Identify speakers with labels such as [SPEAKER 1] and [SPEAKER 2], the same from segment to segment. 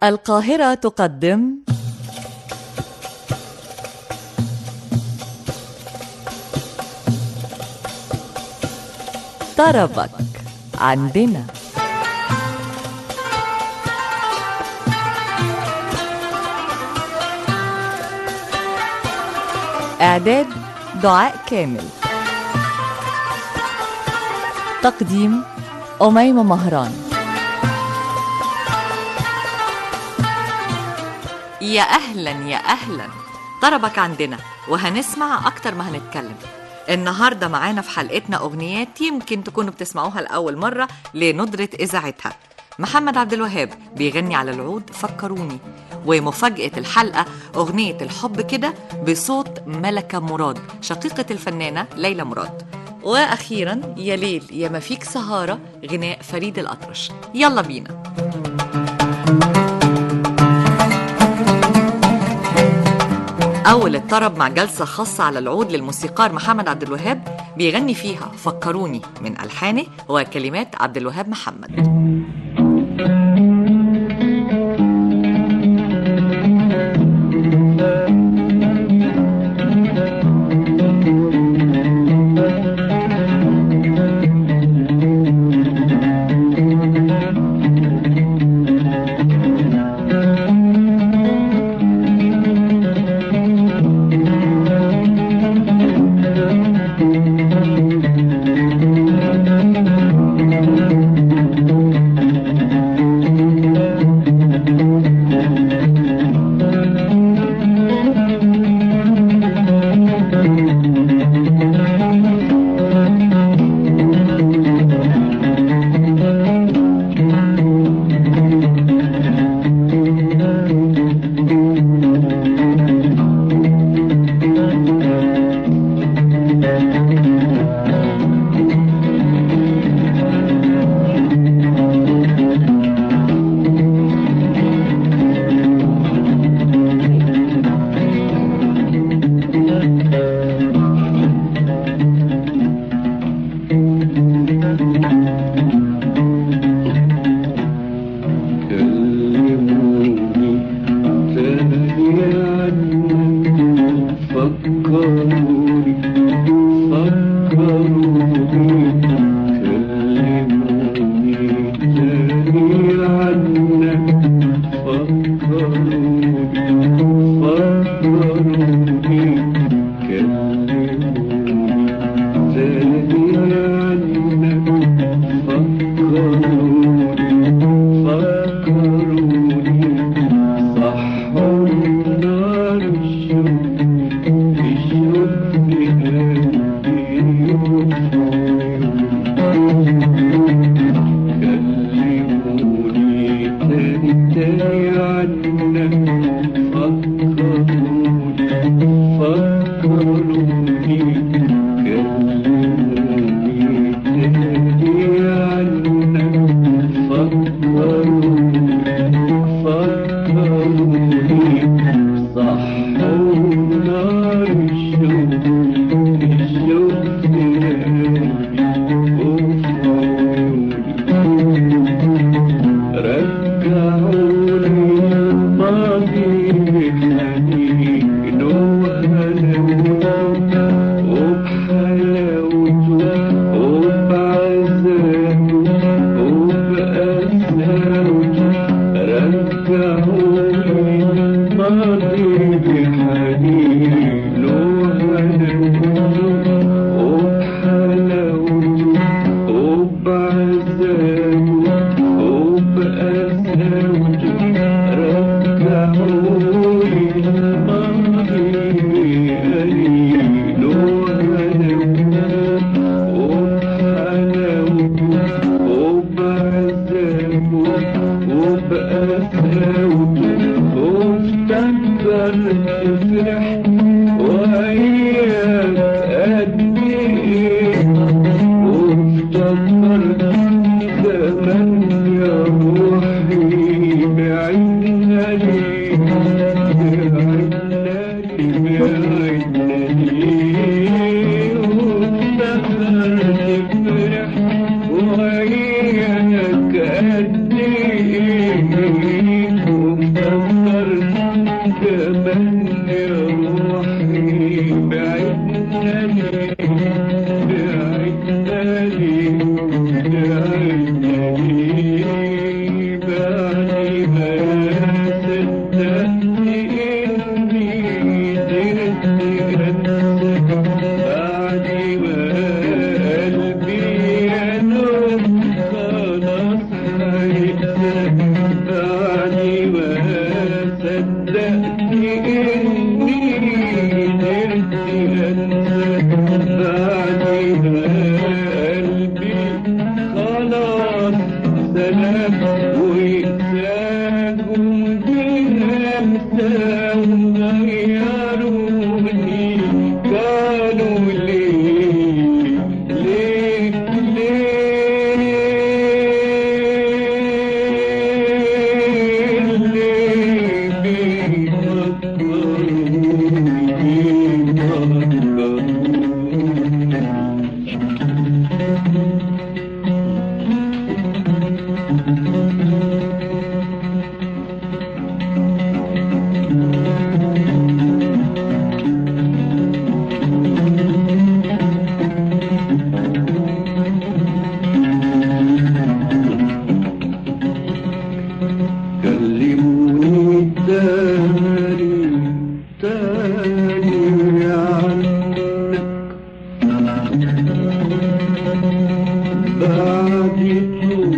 [SPEAKER 1] القاهرة تقدم طربك عندنا إعداد دعاء كامل تقديم أميمة مهران
[SPEAKER 2] يا أهلا يا أهلا طربك عندنا وهنسمع أكتر ما هنتكلم النهاردة معانا في حلقتنا أغنيات يمكن تكونوا بتسمعوها لأول مرة لندرة إذاعتها محمد عبد الوهاب بيغني على العود فكروني ومفاجأة الحلقة أغنية الحب كده بصوت ملكة مراد شقيقة الفنانة ليلى مراد وأخيرا يا ليل يا ما فيك سهارة غناء فريد الأطرش يلا بينا أول الطرب مع جلسة خاصة على العود للموسيقار محمد عبد الوهاب بيغني فيها فكروني من ألحانه وكلمات عبد الوهاب محمد
[SPEAKER 3] كلموني تاني عنك فكروني فكروني كلموني تاني عنك فكروني فكروني كلموني تاني عنك فكروني فكروني صحوا النار الشوق الشوق بقلبي كلموني تاني تاني عنك فكروني فكروني كلموني تاني عنك فكروني فكروني صحوا نار الشوق الشوق في قلبي رجعوني الماضي بحنين وهلاوته وبحلاوته وبعذابه وبقساوته رجعوني الماضي بحنين وهلاوته وبحلاوته وبعذابه وبقساوته رجعوني الماضي بحنين وهلاوته وبحلاوته وبعذابه وبقساوته وافتكرت فرحت وأيام قد إيه وافتكرت زمان يا روحي بعدنا ليه بعدنا ليه بعدنا ليه وافتكرت فرحت وأيام قد إيه انسى وغيروني قالوا ليه ليه ليه ليه بيفكروني كلموني تاني تاني عنك بعدته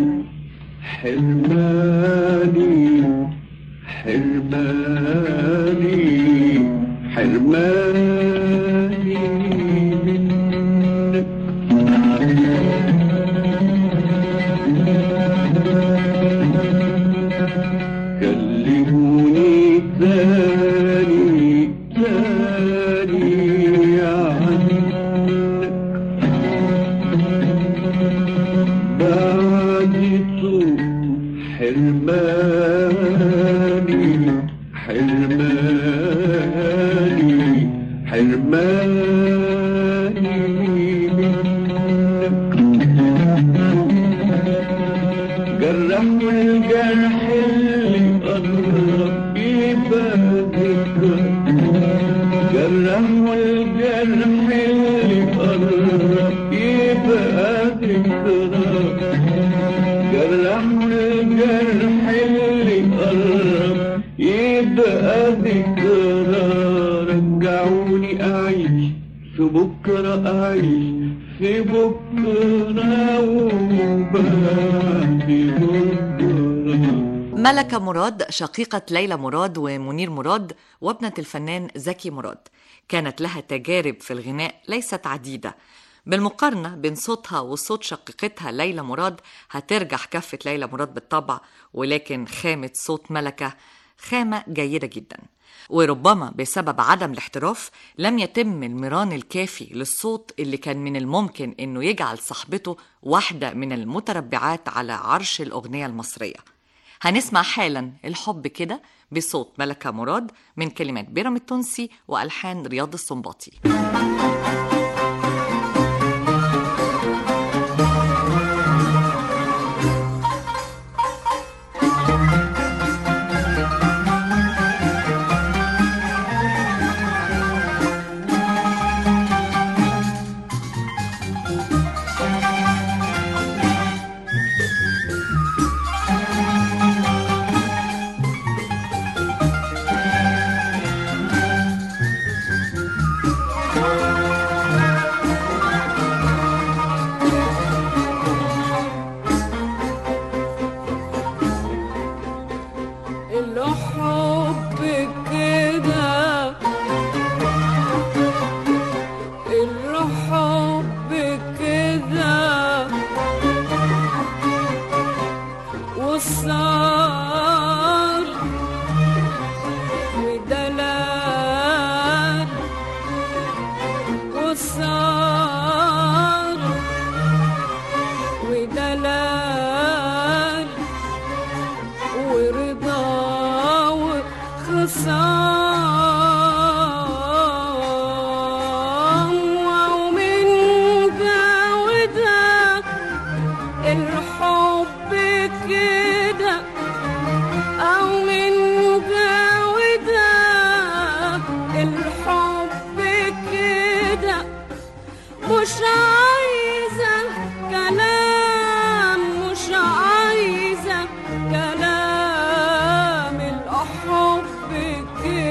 [SPEAKER 3] حرماني حرماني حرماني منك كلموني تاني تاني عنك بعدته حرماني حرماني حرماني منك جرحوا الجرح اللي قرب يبقى ذكرى جرحوا الجرح اللي قرب يبقى ذكرى جرحوا الجرح اللي قرب يبقى ذكرى رجعوني أعيش في بكرة أعيش في بكرة وبعد بكرة
[SPEAKER 2] ملكة مراد شقيقة ليلى مراد ومنير مراد وابنة الفنان زكي مراد كانت لها تجارب في الغناء ليست عديدة بالمقارنة بين صوتها وصوت شقيقتها ليلى مراد هترجح كفة ليلى مراد بالطبع ولكن خامة صوت ملكة خامة جيدة جدا وربما بسبب عدم الاحتراف لم يتم المران الكافي للصوت اللي كان من الممكن انه يجعل صاحبته واحدة من المتربعات على عرش الأغنية المصرية هنسمع حالا الحب كده بصوت ملكة مراد من كلمات بيرام التونسي وألحان رياض السنباطي
[SPEAKER 4] الحب كده الحب كده وصار ودلال وصار ودلال ورضا وخصام ومن ده وده الحب كده أو من ده وده الحب كده مش عايزة كلام مش عايزة كلام الحب كده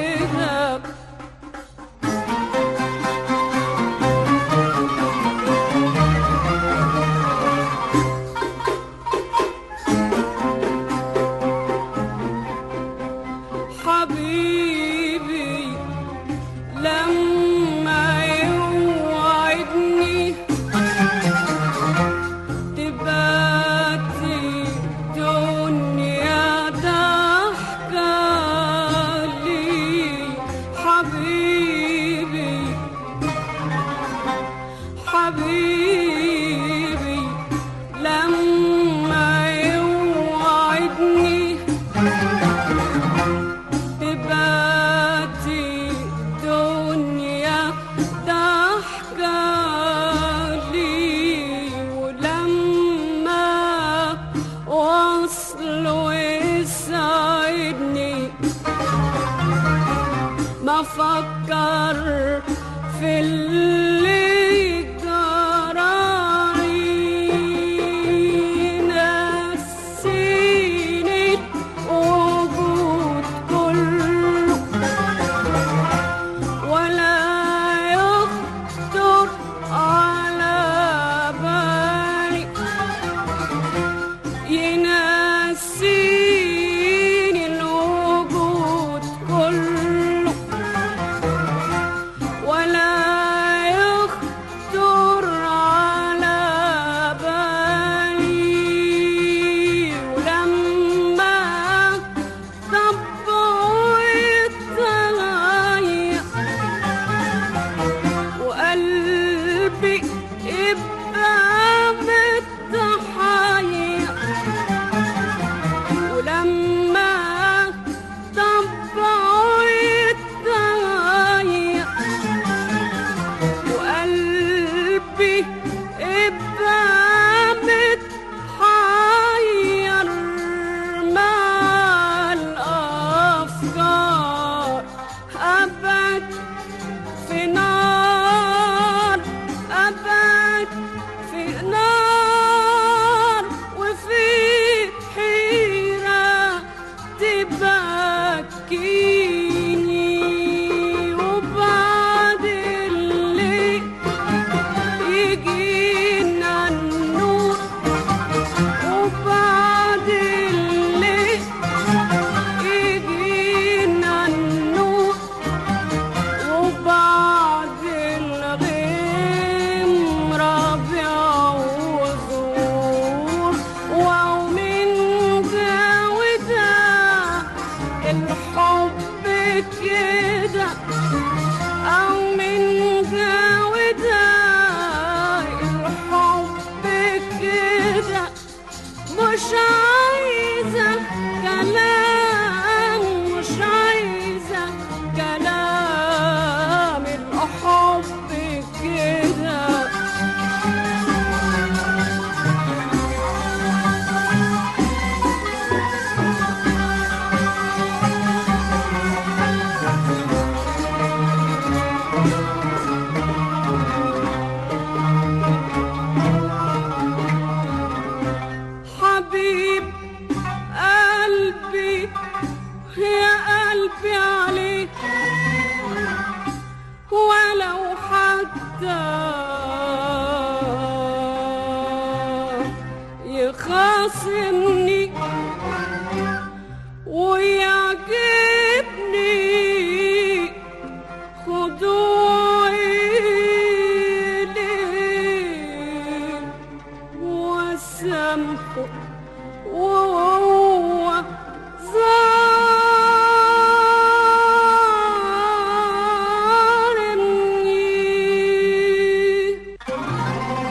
[SPEAKER 4] يبعدني ما فكر في اللي جرالي نسيني الوجود كله ولا يخطر على بالي ينسيني الوجود كله ولا يخطر على بالي ولما طبعه يتغير وقلبي يبقى متحير ولما طبعه يتغير وقلبي يبقى متحير مع الأفكار أبد في نار أبد في نار وفي حيرة تبكيني وبعد الليل يجينا النور وبعد الليل يجينا النور وبعد الغيم ربيع وزور ومن ده وده الحب كده أو من ده وده الحب كده مش عايزة كلام مش عايزة كلام الحب كده حبيب قلبي يا قلبي عليك ولو حتى يخاصمني ويعجبني خضوعي ليه وسامحه وهو ظالمني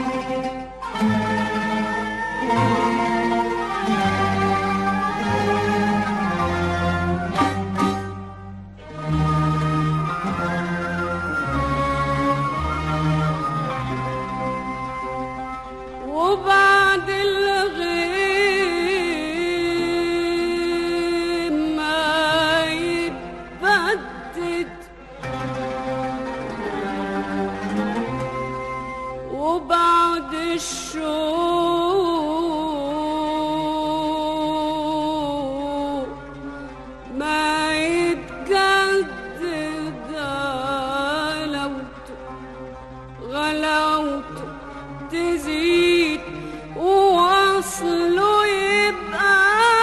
[SPEAKER 4] وبعد الغيم ما يتبدد وبعد الشوق ما يتجدد غلاوته غلاوته تزيد ووصله يبقى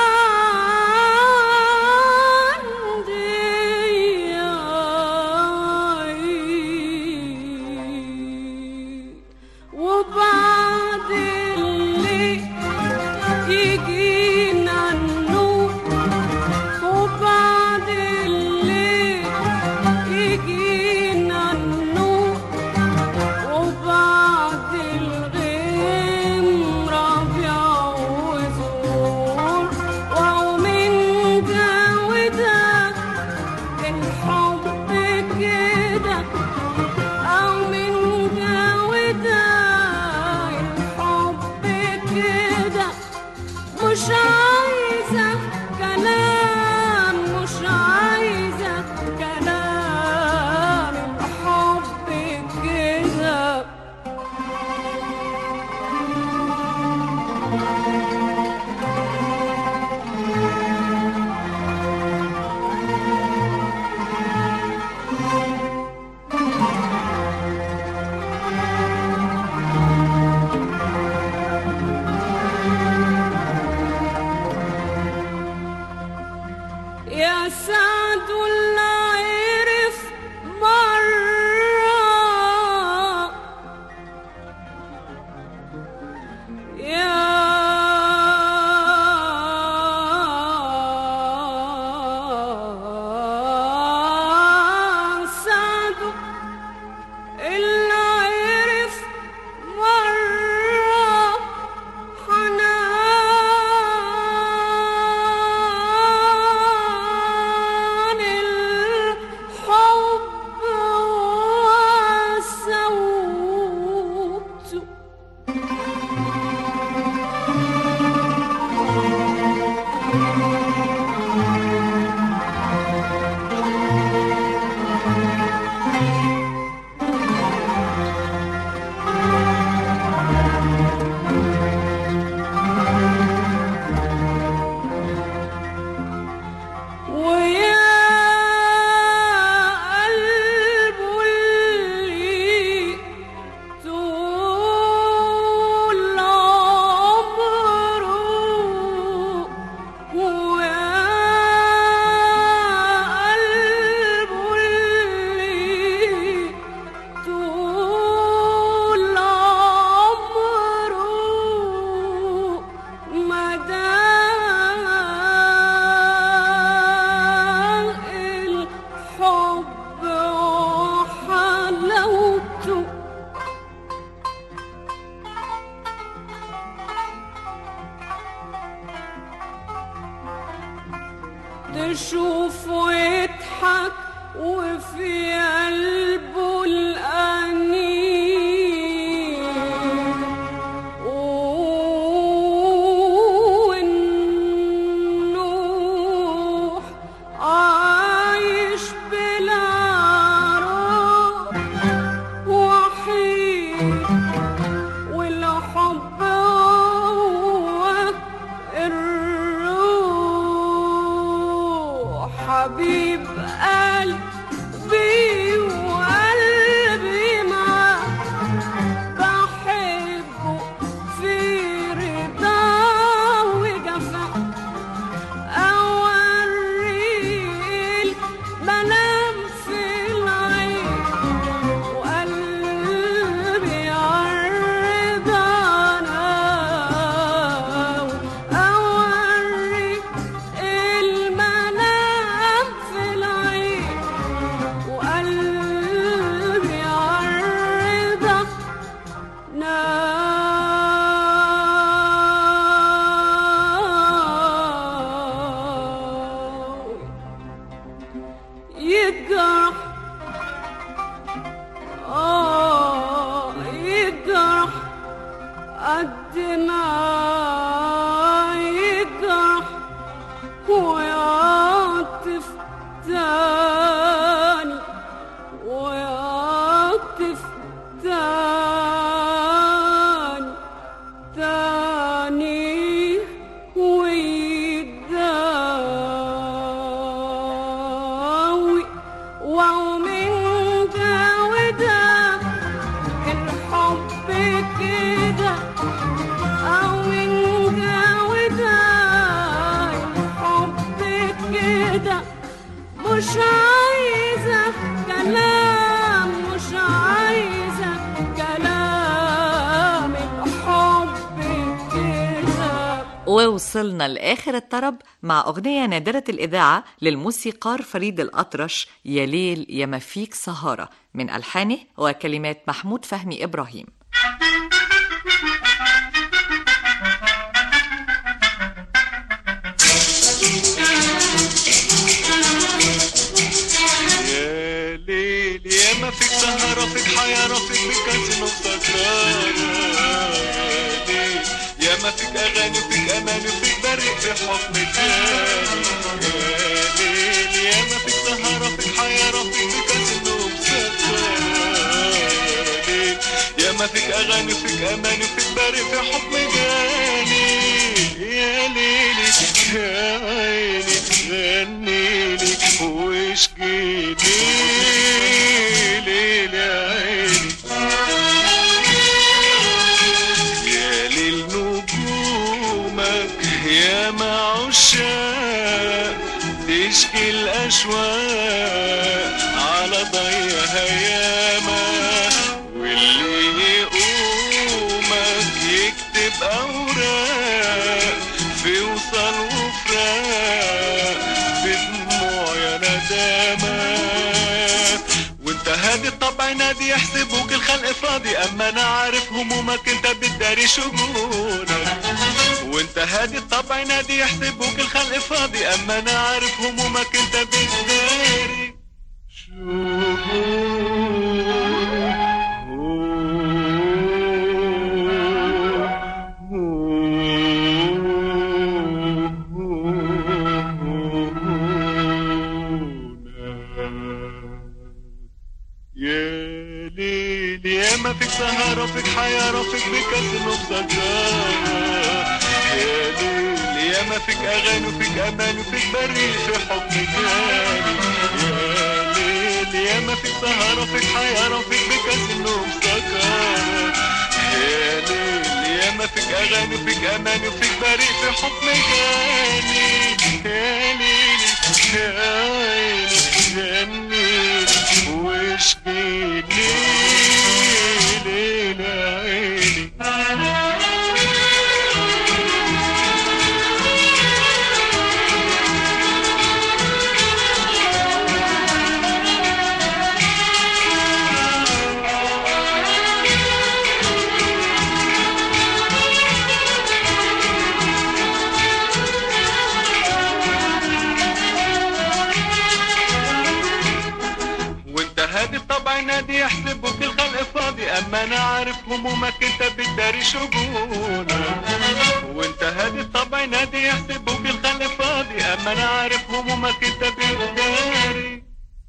[SPEAKER 4] عندي وبعد الليل يجينا النور وبعد الليل يجينا النور وبعد الغيم ربيع وزور ومن ده وده الحب كده أو من ده وده الحب كده مش عايزة كلام يا سعد اللي عرف مرة يا سعد اللي عرف مرة حنان الحب وسوته ويا قلب اللي طول عمره ويا قلب اللي طول عمره مدام الحب وحلاوته تشوفه يضحك وفي قلبه الأنين والنوح عايش بلا روح وحيد والحب هو الروح حبيب قلبي وقلبي معاه بحبه في رضا وجفاء أوريه المنام في العين وقلبي عرض عناو أوريك المنام في العين وقلبي عرض ناوي يجرح آه يجرح قد ما يجرح ويعطف تاني ويعطف تاني تاني ويداوي ومن ده وده الحب كده أو من ده وده الحب كده مش عايزة كلام مش عايزة كلام الحب كده
[SPEAKER 2] ووصلنا لآخر الطرب مع أغنية نادرة الإذاعة للموسيقار فريد الأطرش يا ليل يا ما فيك سهارة من ألحانه وكلمات محمود فهمي إبراهيم
[SPEAKER 5] يا ليل يا ما فيك سهرة فيك حيارة فيك بكازينو سكرانة يا ليل يا ما فيك أغاني وفيك أماني وفيك بريء في حكم تاني يا ليل يا ما فيك سهرة فيك حيارة فيك بكازينو مسكرة يا ليل يا ما فيك أغاني وفيك أماني وفيك بريء في حكم تاني يا ليلي يا عيني غنيلي واشكيلي ليل يا عيني يا ليل نجومك يا ما عشاق تشكي تشكي الأشواق على ضيها ياما واللي يقومك يكتب أوراق في وصل وفراق بدموع يا ندامات وانت هادي الطبع نادي يحسبوك الخلق فاضي اما انا عارف همومك انت بتداري شجونك وانت هادي الطبع نادي يحسبوك الخلق فاضي اما انا عارف همومك انت بتداري يا ليل يا ما فيك سهرة فيك حيارة فيك بكاسن وبسجارة يا ليل يا ما فيك أغاني وفيك أمان وفيك بريء في حكم جاني يا ليل يا ما فيك سهرة فيك حيارة فيك بكاسن وبسجارة يا ليل يا ما فيك أغاني وفيك أمان وفيك بريء في حكم جاني يا ليل يا عيني جنيني واشكيلي ليل عيني وانت هادي الطبع نادي يحسبوك الخلق فاضي اما انا عارف همومك انت بتداري شجونك وانت هادي الطبع نادي يحسبوك الخلق فاضي اما انا عارف همومك انت بتداري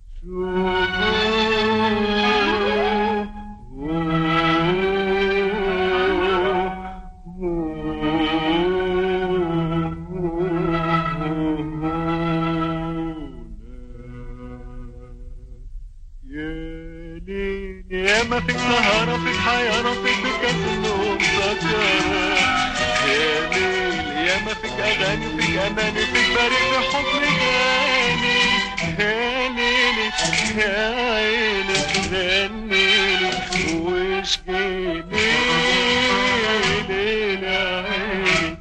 [SPEAKER 5] يا ليل يا ما فيك سهرة فيك حيارة فيك بكاس ومسكرة يا ليل يا ما فيك أغاني فيك أماني فيك بريء بحكم جاني يا ليلي يا عيني غنيلي واشكيلي ليل عيني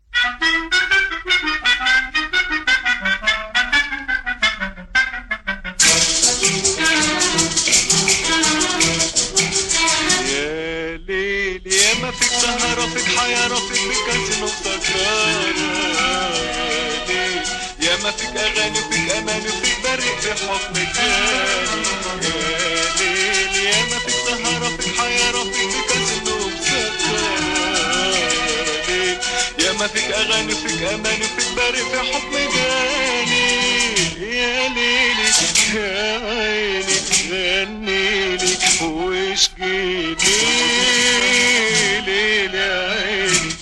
[SPEAKER 5] يا ليل يا ما فيك سهرة فيك حيارة فيك بكاسين وسكرانة يا ليل يا ما فيك أغاني وفيك أمان وفيك بريء في حكم جاني يا ليل يا ما فيك سهرة فيك حيارة فيك بكاسين وسكرانة يا ليل يا ما فيك أغاني وفيك أمان وفيك بريء في حكم جاني يا ليلي يا عيني غنيلي واشكيلي ليل يا عيني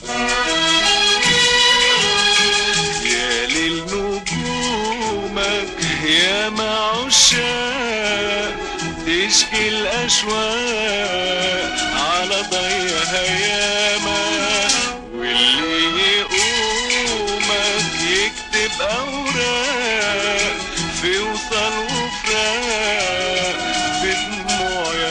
[SPEAKER 5] يا ليل نجومك يا معشاق تشكي الأشواق على ضيها ياما واللي يقومك يكتب أوراق في وصل وفراق بدموع يا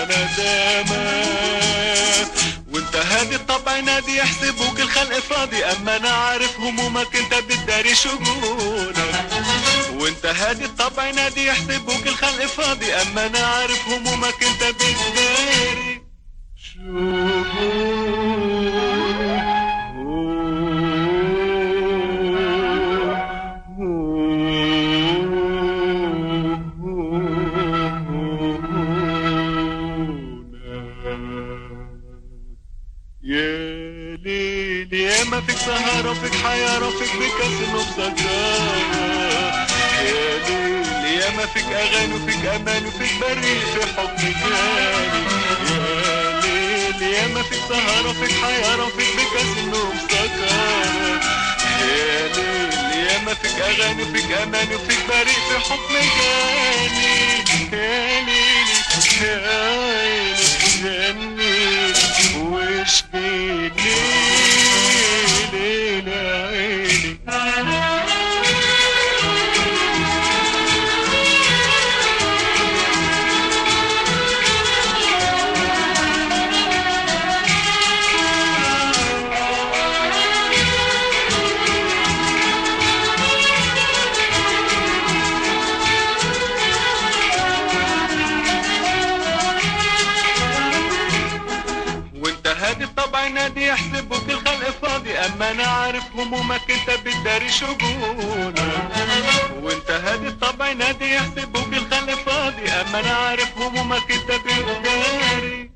[SPEAKER 5] ندامات وانت هادي الطبع نادي يحسبوك الخلق فاضي اما انا عارف همومك انت بتداري شجونك وانت هادي الطبع نادي يحسبوك الخلق فاضي اما انا عارف همومك انت بتداري يا ليل يا ما فيك سهرة فيك حيارة فيك بكاسن وبسجارة يا ليل يا ما فيك أغاني وفيك أمان وفيك بريء في حكم جاني يا ليل يا ما فيك سهرة فيك حيارة فيك بكاسن وبسجارة يا ليل يا ما فيك أغاني وفيك أمان وفيك بريء في حكم جاني يا ليلي يا عيني غنيلي واشكيلي ليل عيني يحسبوك الخلق فاضي اما انا عارف همومك انت بتداري شجونك وانت هادي الطبع نادي يحسبوك الخلق فاضي اما انا عارف همومك انت بتداري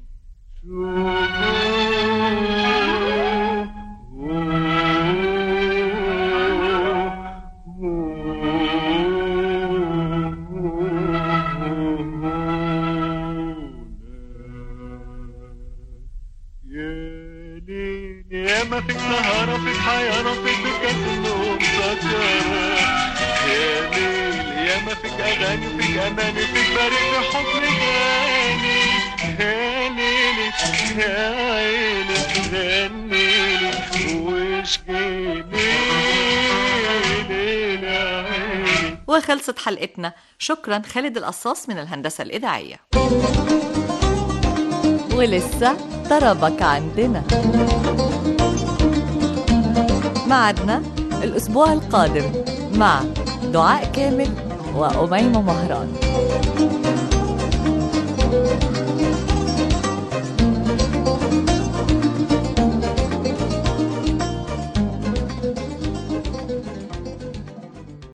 [SPEAKER 5] يا ليل يا ما فيك سهرة فيك حيارة فيك بكاسنو مسكرة يا ليل يا ما فيك أغاني فيك أماني فيك بارك في حضن غاني يا ليلي يا عيني غنيلي واشكيلي يا ليل يا عيني
[SPEAKER 2] وخلصت حلقتنا شكرا خالد القصاص من الهندسة الإذاعية
[SPEAKER 1] ولسه طربك عندنا معدنا الأسبوع القادم مع دعاء كامل وأميمة مهران